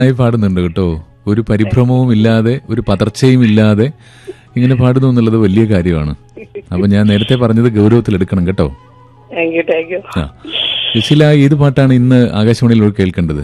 നന്നായി പാടുന്നുണ്ട് കേട്ടോ ഒരു പരിഭ്രമവും ഇല്ലാതെ ഒരു പതർച്ചയും ഇല്ലാതെ ഇങ്ങനെ പാടുന്നു എന്നുള്ളത് വലിയ കാര്യമാണ് അപ്പൊ ഞാൻ നേരത്തെ പറഞ്ഞത് ഗൗരവത്തിലെടുക്കണം കേട്ടോ താങ്ക് യു താങ്ക് യു ആ യശില ഏത് പാട്ടാണ് ഇന്ന് ആകാശവാണിയിലൂടെ കേൾക്കേണ്ടത്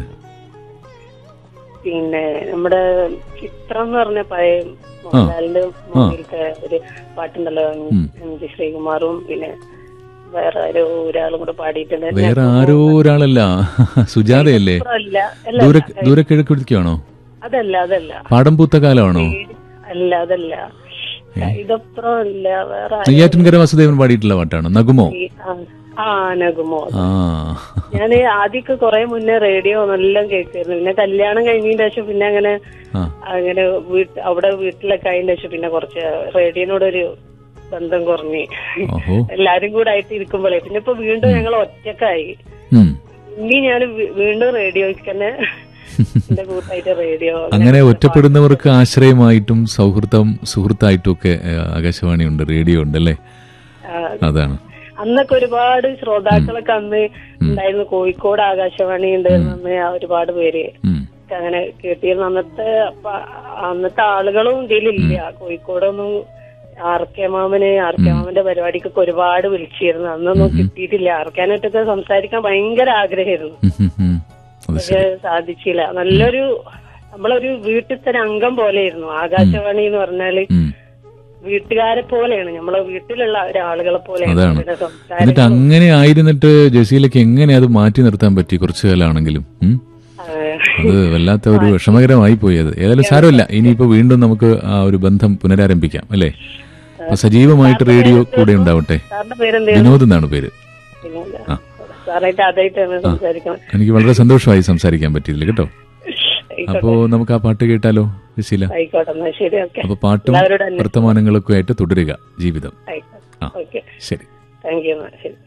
പിന്നെ നമ്മുടെ ചിത്രം എന്ന് പറഞ്ഞ പഴയ മോഹൻലാലിന്റെ മൂവിയിലത്തെ ഒരു പാട്ടുണ്ടല്ലോ എം ജി ശ്രീകുമാറും പിന്നെ വേറെ ആരോ ഒരാളും കൂടെ പാടിയിട്ടുണ്ട് വേറെ ആരോ ഒരാളല്ല സുജാതയല്ലേ അല്ല അല്ല ദൂര ദൂരക്കിഴക്കുടിക്കാണോ അതല്ല അതല്ല പാടം പൂത്ത കാലമാണോ അല്ല അതല്ല ഇതപ്പുറം അല്ല വേറെ ആരോ- നെയ്യാറ്റിൻകര വാസുദേവൻ പാടിയിട്ടുള്ള പാട്ടാണോ നഗുമോ ഈ- ആ, ആ നഗുമോ ആ ഞാൻ ആദ്യമൊക്കെ കുറെ മുന്നേ റേഡിയോ നല്ല കേൾക്കായിരുന്നു പിന്നെ കല്യാണം കഴിഞ്ഞതിന് ശേഷം പിന്നെ അങ്ങനെ ആ അങ്ങനെ വീട്ട് അവിടെ വീട്ടിലൊക്കെ ആയതിനു ശേഷം പിന്നെ കുറച്ച് റേഡിയോനോടൊരു ബന്ധം കുറഞ്ഞ് ഓഹോ എല്ലാരും കൂടെ ആയിട്ട് ഇരിക്കുമ്പോഴേ പിന്നെ ഇപ്പൊ വീണ്ടും ഞങ്ങൾ ഒറ്റക്കായി ഉം. ഇനി ഞാൻ വീണ്ടും റേഡിയോയ്ക്ക് തന്നെ എന്റെ കൂട്ടായിട്ട് റേഡിയോ അങ്ങനെ ഒറ്റപ്പെടുന്നവർക്ക് ആശ്രയമായിട്ടും സൗഹൃദം സുഹൃത്തായിട്ടും ഒക്കെ ഏഹ്, ആകാശവാണി ഉണ്ട് റേഡിയോ ഉണ്ട് അല്ലേ അതാണ് അന്നൊക്കെ ഒരുപാട് ശ്രോതാക്കളൊക്കെ അന്ന് ഉണ്ടായിരുന്നു കോഴിക്കോട് ആകാശവാണി ഉണ്ടായിരുന്നു അന്ന് ആ ഒരുപാട് പേര് ഉം. ഒക്കെ അങ്ങനെ കേട്ടിരുന്നു അന്നത്തെ പ- അന്നത്തെ ആളുകളും ഇതിലില്ല കോഴിക്കോടൊന്നും ആർ കെ മാമന് ആർ കെ മാമന്റെ പരിപാടിക്കൊക്കെ ഒരുപാട് വിളിച്ചിരുന്നു അന്നൊന്നും കിട്ടിയിട്ടില്ല ആർക്കാനായിട്ടൊക്കെ സംസാരിക്കാൻ ഭയങ്കര ആഗ്രഹമായിരുന്നു ഉം, ഉം, ഉം. അത് പക്ഷെ സാധിച്ചില്ല നല്ലൊരു നമ്മളൊരു വീട്ടിൽ തന്നെ അംഗം പോലെയായിരുന്നു ആകാശവാണി എന്ന് പറഞ്ഞാല് ഉം. വീട്ടുകാരെ പോലെയാണ് നമ്മളെ വീട്ടിലുള്ള ഒരാളുകളെ പോലെയാണ് അതാണ്. പിന്നെ സംസാരം എന്നിട്ട് അങ്ങനെ ആയിരുന്നിട്ട് ജസീലക്ക് എങ്ങനെ അത് മാറ്റി നിർത്താൻ പറ്റി കുറച്ചു കാലമാണെങ്കിലും ഉം? അത് വല്ലാത്ത ഒരു വിഷമകരമായി പോയി അത് ഏതായാലും സാരമില്ല ഇനിയിപ്പോ വീണ്ടും നമുക്ക് ആ ഒരു ബന്ധം പുനരാരംഭിക്കാം അല്ലേ അപ്പൊ സജീവമായിട്ട് റേഡിയോ കൂടെ ഉണ്ടാവട്ടെ സാറിന്റെ പേരെന്ത് വിനോദ് എന്നാണ് പേര് ആ. സാറായിട്ട് ആദ്യമായിട്ടാണ് സംസാരിക്കണം എനിക്ക് വളരെ സന്തോഷമായി സംസാരിക്കാൻ പറ്റിയില്ല കേട്ടോ അപ്പോ നമുക്ക് ആ പാട്ട് കേട്ടാലോ ജസീല ആയിക്കോട്ടെ എന്നാ ശരി ഓക്കെ അപ്പൊ പാട്ടും എല്ലാവരോടും അന്വേഷിച്ചു വർത്തമാനങ്ങളൊക്കെ ആയിട്ട് തുടരുക ജീവിതം ആയിക്കോട്ടെ ആ ഓക്കെ ശരി താങ്ക് യു എന്നാ ശരി